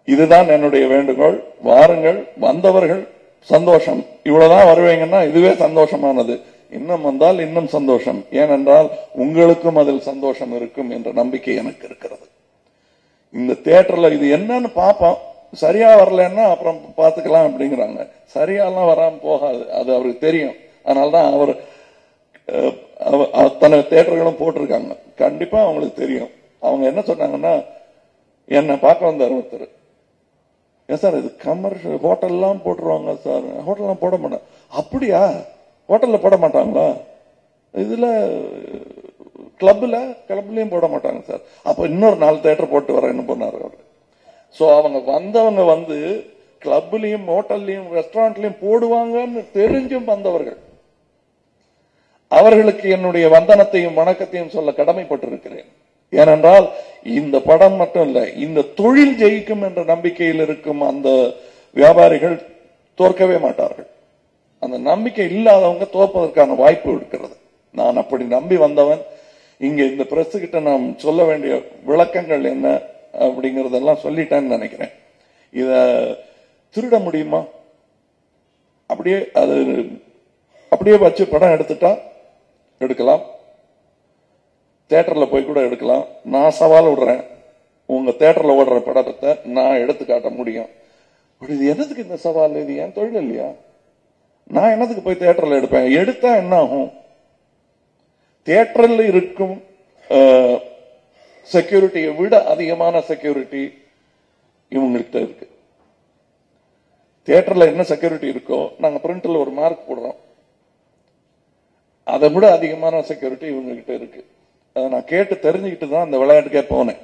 இதுதான் என்னுடைய வேண்டுகோள் வாருங்கள் வந்தவர்கள் சந்தோஷம் இவ்வளவுதான் வருவீங்கன்னா இதுவே சந்தோஷமானது இன்னும் வந்தால் இன்னும் சந்தோஷம் ஏனென்றால் உங்களுக்கும் அதில் சந்தோஷம் இருக்கும் என்ற நம்பிக்கை எனக்கு இருக்கிறது இந்த தியேட்டர்ல இது என்னன்னு பார்ப்போம் சரியா வரலன்னா அப்புறம் பார்த்துக்கலாம் அப்படிங்கிறாங்க சரியாலாம் வராம போகாது அது அவருக்கு தெரியும் அதனால்தான் அவர் அஹ், அவ- அத்தனை தியேட்டர்களும் போட்டிருக்காங்க கண்டிப்பா அவங்களுக்கு தெரியும் அவங்க என்ன சொன்னாங்கன்னா என்னை பார்க்க வந்தார் ஒருத்தர் ஏன் சார் இது கமர்ஷியல் ஹோட்டல்லாம் போட்டுருவாங்க சார் ஹோட்டல்லாம் போட மாட்டாங்க அப்படியா ஹோட்டல்ல போட மாட்டாங்களா இதுல கிளப்ல கிளப்லயும் போட மாட்டாங்க சார் அப்ப இன்னொரு நாலு தேட்டர் போட்டு வரேன்னு போனார் அவர் சோ அவங்க வந்தவங்க வந்து கிளப்லயும் ஹோட்டல்லையும் ரெஸ்டாரண்ட்லயும் போடுவாங்கன்னு தெரிஞ்சும் வந்தவர்கள் அவர்களுக்கு என்னுடைய வந்தனத்தையும் வணக்கத்தையும் சொல்ல கடமைப்பட்டிருக்கிறேன் ஏனென்றால் இந்த படம் மட்டும் இல்ல இந்த தொழில் ஜெயிக்கும் என்ற நம்பிக்கையில் இருக்கும் அந்த வியாபாரிகள் தோற்கவே மாட்டார்கள் அந்த நம்பிக்கை இல்லாதவங்க தோற்பதற்கான வாய்ப்பு இருக்கிறது நான் அப்படி நம்பி வந்தவன் இங்க இந்த பிரஸ் கிட்ட நாம் சொல்ல வேண்டிய விளக்கங்கள் என்ன அப்படிங்கறதெல்லாம் சொல்லிட்டேன்னு நினைக்கிறேன் இத திருட முடியுமா அப்படியே அது அப்படியே வச்சு படம் எடுத்துட்டா எடுக்கலாம் தியேட்டர்ல போய் கூட எடுக்கலாம் நான் சவால் விடுறேன் உங்க தியேட்டர்ல ஓடுற படத்தை நான் எடுத்து காட்ட முடியும் பட் இது என்னதுக்கு இந்த சவால் இது என் தொழில் இல்லையா நான் என்னதுக்கு போய் தியேட்டர்ல எடுப்பேன் எடுத்தா என்ன ஆகும் தியேட்டரில் இருக்கும் செக்யூரிட்டியை விட அதிகமான செக்யூரிட்டி இவங்கள்ட்ட இருக்கு தியேட்டர்ல என்ன செக்யூரிட்டி இருக்கோ நாங்க பிரிண்ட்ல ஒரு மார்க் போடுறோம் அதை விட அதிகமான செக்யூரிட்டி இவங்க கிட்ட இருக்கு அதை நான் கேட்டு தெரிஞ்சுக்கிட்டு தான் அந்த விளையாட்டுக்கே போனேன்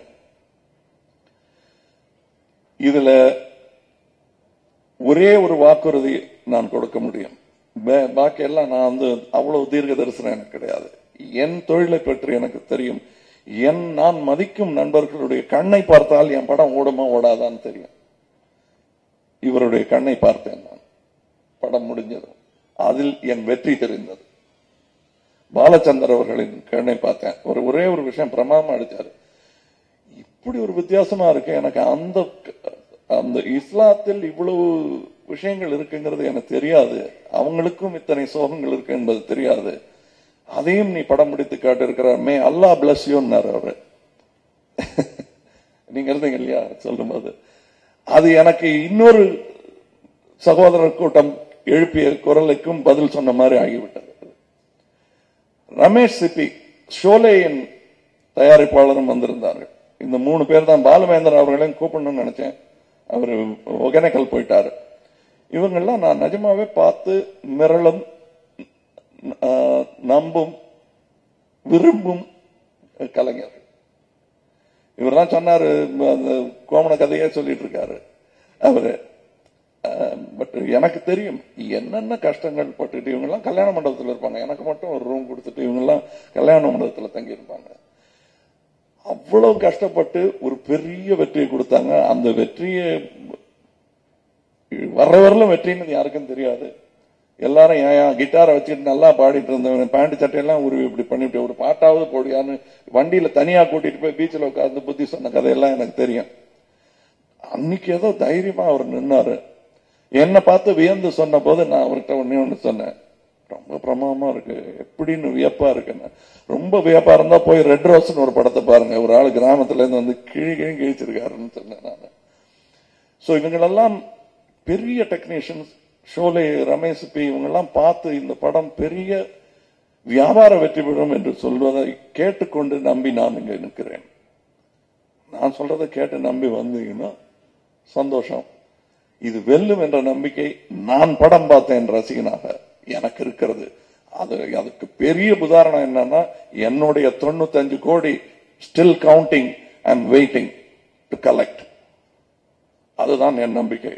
இதுல ஒரே ஒரு வாக்குறுதி நான் கொடுக்க முடியும் பா- பாக்கி எல்லாம் நான் வந்து அவ்வளவு தீர்க்க தரிசனம் எனக்கு கிடையாது என் தொழிலை பற்றி எனக்கு தெரியும் என் நான் மதிக்கும் நண்பர்களுடைய கண்ணை பார்த்தால் என் படம் ஓடுமா ஓடாதான்னு தெரியும் இவருடைய கண்ணை பார்த்தேன் நான் படம் முடிஞ்சது அதில் என் வெற்றி தெரிந்தது பாலச்சந்தர் அவர்களின் கண்ணை பார்த்தேன் ஒரு ஒரே ஒரு விஷயம் பிரமாதமா அடிச்சாரு இப்படி ஒரு வித்தியாசமா இருக்கு எனக்கு அந்த அந்த இஸ்லாத்தில் இவ்வளவு விஷயங்கள் இருக்குங்கிறது எனக்கு தெரியாது அவங்களுக்கும் இத்தனை சோகங்கள் இருக்கு என்பது தெரியாது அதையும் நீ படம் முடித்து காட்டிருக்கிறார் மே அல்லா பிளஸ் யூன்னாரு அவரு நீங்க இருந்தீங்க இல்லையா சொல்லும்போது அது எனக்கு இன்னொரு சகோதரர் கூட்டம் எழுப்பிய குரலுக்கும் பதில் சொன்ன மாதிரி ஆகிவிட்டது ரமேஷ் சிப்பி ஷோலேயின் தயாரிப்பாளரும் வந்திருந்தார்கள் இந்த மூணு பேர் தான் பாலுமேந்திரன் அவர்களையும் கூப்பிடணும்னு நினைச்சேன் அவர் ஒகேனக்கல் போயிட்டாரு இவங்கெல்லாம் நான் நிஜமாவே பார்த்து மிரளும் ஆஹ், நம்பும் விரும்பும் கலைஞர்கள் இவரெல்லாம் சொன்னாரு அந்த கோமண கதையே சொல்லிட்டு இருக்காரு அவரு பட் எனக்கு தெரியும் என்னென்ன கஷ்டங்கள் பட்டுட்டு இவங்க எல்லாம் கல்யாண மண்டபத்தில் இருப்பாங்க எனக்கு மட்டும் ஒரு ரூம் கொடுத்துட்டு இவங்க எல்லாம் கல்யாண மண்டபத்துல தங்கி இருப்பாங்க அவ்வளவு கஷ்டப்பட்டு ஒரு பெரிய வெற்றியை கொடுத்தாங்க அந்த வெற்றியை வர்ற வரலும் வெற்றின்னு யாருக்கும் தெரியாது எல்லாரும் ஏன் கிட்டாரை வச்சுட்டு நல்லா பாடிட்டு இருந்தவன் பேண்ட் சட்டையெல்லாம் உருவி இப்படி பண்ணிட்டு ஒரு பாட்டாவது போடியான்னு வண்டியில தனியா கூட்டிட்டு போய் பீச்சில் உட்கார்ந்து புத்தி சொன்ன கதையெல்லாம் எனக்கு தெரியும் அன்னைக்கு ஏதோ தைரியமா அவர் நின்னாரு என்னை பார்த்து வியந்து சொன்ன போது நான் அவர்கிட்ட ஒண்ணே ஒண்ணு சொன்னேன் ரொம்ப பிரமாதமா இருக்கு எப்படின்னு வியப்பா இருக்குன்னு ரொம்ப வியப்பா இருந்தா போய் ரெட் ரோஸ்னு ஒரு படத்தை பாருங்க ஒரு ஆள் கிராமத்துல இருந்து வந்து கிழி கிழி கிழிச்சிருக்காருன்னு சொன்னேன் நான் சோ இவங்களெல்லாம் பெரிய டெக்னீஷியன்ஸ் ஷோலே ரமேஷ் பி இவங்கெல்லாம் பார்த்து இந்த படம் பெரிய வியாபார வெற்றி பெறும் என்று சொல்வதை கேட்டுக்கொண்டு நம்பி நான் இங்க நிற்கிறேன் நான் சொல்றதை கேட்டு நம்பி வந்தீங்கன்னா சந்தோஷம் இது வெல்லும் என்ற நம்பிக்கை நான் படம் பார்த்தேன் ரசிகனாக எனக்கு இருக்கிறது அது அதுக்கு பெரிய உதாரணம் என்னன்னா என்னுடைய தொண்ணூத்தஞ்சு கோடி still counting and waiting to collect அதுதான் என் நம்பிக்கை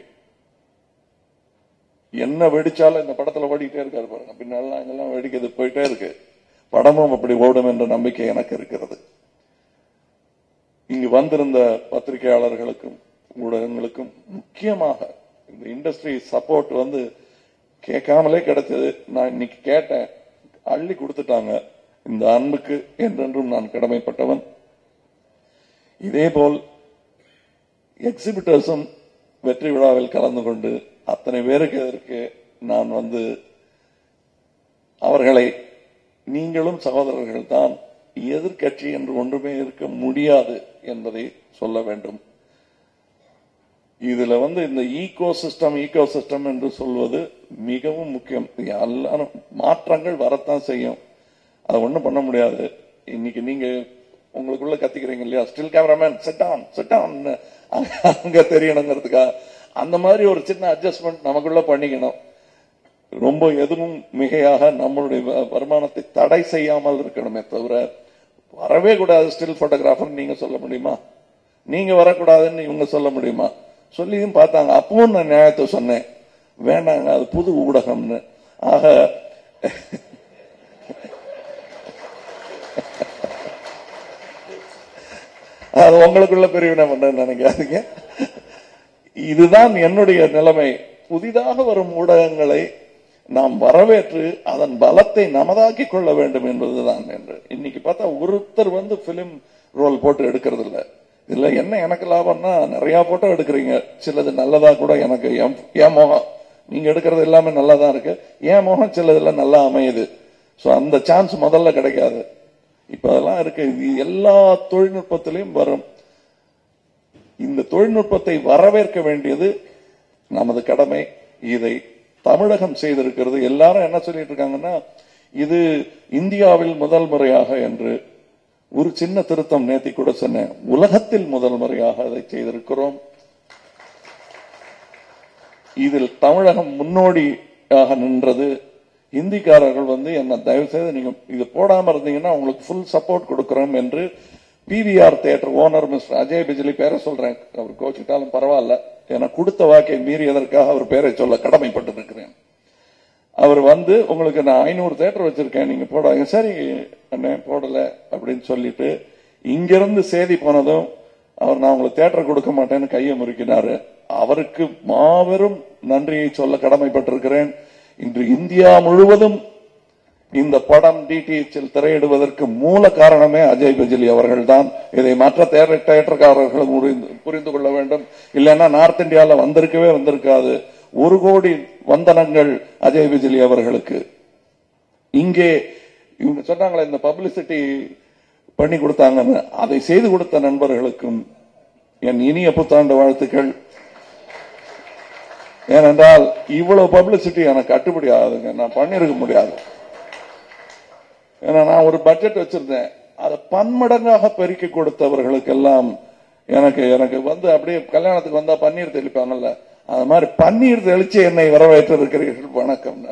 என்ன வெடிச்சாலும் இந்த படத்துல ஓடிட்டே இருக்காரு பாருங்க பின்னாலாம் இதெல்லாம் வெடிக்கிறது போயிட்டே இருக்கு படமும் அப்படி ஓடும் என்ற நம்பிக்கை எனக்கு இருக்கிறது இங்கு வந்திருந்த பத்திரிகையாளர்களுக்கும் ஊடகங்களுக்கும் முக்கியமாக இந்த இண்டஸ்ட்ரி சப்போர்ட் வந்து கேட்காமலே கிடைச்சது நான் இன்னைக்கு கேட்டேன் அள்ளி கொடுத்துட்டாங்க இந்த அன்புக்கு என்றென்றும் நான் கடமைப்பட்டவன் இதேபோல் எக்ஸிபிட்டர்ஸும் வெற்றி விழாவில் கலந்து கொண்டு அத்தனை பேருக்கு இதற்கு நான் வந்து அவர்களை நீங்களும் சகோதரர்கள் தான் எதிர்க்கட்சி என்று ஒன்றுமே இருக்க முடியாது என்பதை சொல்ல வேண்டும் இதுல வந்து இந்த ஈகோ சிஸ்டம் ஈகோ சிஸ்டம் என்று சொல்வது மிகவும் முக்கியம் இது எல்லாரும் மாற்றங்கள் வரத்தான் செய்யும் அதை ஒண்ணும் பண்ண முடியாது இன்னைக்கு நீங்க உங்களுக்குள்ள கத்திக்கிறீங்க இல்லையா still cameraman set on set on அங்க தெரியணுங்கிறதுக்கா அந்த மாதிரி ஒரு சின்ன அட்ஜஸ்ட்மெண்ட் நமக்குள்ள பண்ணிக்கணும் ரொம்ப எதுவும் மிகையாக நம்மளுடைய வ- வருமானத்தை தடை செய்யாமல் இருக்கணுமே தவிர வரவே கூடாது ஸ்டில் போட்டோகிராஃபர் நீங்க சொல்ல முடியுமா நீங்க வரக்கூடாதுன்னு இவங்க சொல்ல முடியுமா சொல்லியும் பார்த்தாங்க அப்பவும் நான் நியாயத்தை சொன்னேன் வேண்டாங்க அது புது ஊடகம்னு ஆக அது உங்களுக்குள்ள பிரிவினை பண்ண நினைக்காதீங்க இதுதான் என்னுடைய நிலைமை புதிதாக வரும் ஊடகங்களை நாம் வரவேற்று அதன் பலத்தை நமதாக்கிக் கொள்ள வேண்டும் என்பதுதான் என்று இன்னைக்கு பார்த்தா ஒருத்தர் வந்து பிலிம் ரோல் போட்டு எடுக்கிறது இல்ல இதுல என்ன எனக்கு லாபம்னா நிறைய போட்டோ எடுக்கிறீங்க சிலது நல்லதா கூட எனக்கு என் என் முகம் நீங்க எடுக்கிறது எல்லாமே நல்லா தான் இருக்கு என் முகம் சிலதுல நல்லா அமையுது சோ அந்த சான்ஸ் முதல்ல கிடைக்காது இப்ப அதெல்லாம் இருக்கு இது எல்லா தொழில்நுட்பத்திலையும் வரும் இந்த தொழில்நுட்பத்தை வரவேற்க வேண்டியது நமது கடமை இதை தமிழகம் செய்திருக்கிறது எல்லாரும் என்ன சொல்லிட்டு இருக்காங்கன்னா இது இந்தியாவில் முதல் முறையாக என்று ஒரு சின்ன திருத்தம் நேத்தி கூட சொன்னேன் உலகத்தில் முதல் முறையாக அதை செய்திருக்கிறோம் இதில் தமிழகம் முன்னோடியாக நின்றது இந்திக்காரர்கள் வந்து என்ன தயவு செய்து நீங்க இது போடாம இருந்தீங்கன்னா உங்களுக்கு ஃபுல் சப்போர்ட் கொடுக்கிறோம் என்று PVR theatre owner mister Ajay Bijli பேரை சொல்றேன் அவர் கோச்சிட்டாலும் பரவாயில்ல என கொடுத்த வாக்கை மீறியதற்காக அவர் பேரை சொல்ல கடமைப்பட்டிருக்கிறேன் அவர் வந்து உங்களுக்கு நான் ஐநூறு தேட்டர் வச்சிருக்கேன் நீங்க போடாங்க சரி அண்ணே போடல அப்படின்னு சொல்லிட்டு இங்கிருந்து செய்தி போனதும் அவர் நான் உங்களுக்கு தேட்டர் கொடுக்க மாட்டேன்னு கையை முறுக்கினாரு அவருக்கு மாபெரும் நன்றியை சொல்ல கடமைப்பட்டிருக்கிறேன் இன்று இந்தியா முழுவதும் இந்த படம் டிடிஎச்சில் திரையிடுவதற்கு மூல காரணமே அஜய் பஜலி அவர்கள்தான் இதை மற்ற தேட்டர் தேட்டர்காரர்களும் புரிந்து புரிந்து கொள்ள வேண்டும் இல்லைன்னா நார்த் இந்தியால வந்திருக்கவே வந்திருக்காது ஒரு கோடி வந்தனங்கள் அஜய் பிஜலி அவர்களுக்கு இங்கே இவங்க சொன்னாங்களே இந்த பப்ளிசிட்டி பண்ணி கொடுத்தாங்கன்னு அதை செய்து கொடுத்த நண்பர்களுக்கும் என் இனிய புத்தாண்டு வாழ்த்துக்கள் ஏனென்றால் இவ்வளவு பப்ளிசிட்டி எனக்கு கட்டுப்படி ஆகுதுங்க நான் பண்ணிருக்க முடியாது ஏன்னா நான் ஒரு பட்ஜெட் வச்சிருந்தேன் அதை பன்மடங்காக பெருக்கி கொடுத்தவர்களுக்கெல்லாம் எனக்கு எனக்கு வந்து அப்படியே கல்யாணத்துக்கு வந்தா பன்னீர் தெளிப்பாங்கல்ல அது மாதிரி பன்னீர் தெளிச்சு என்னை வரவேற்று இருக்கிறீர்கள் வணக்கம்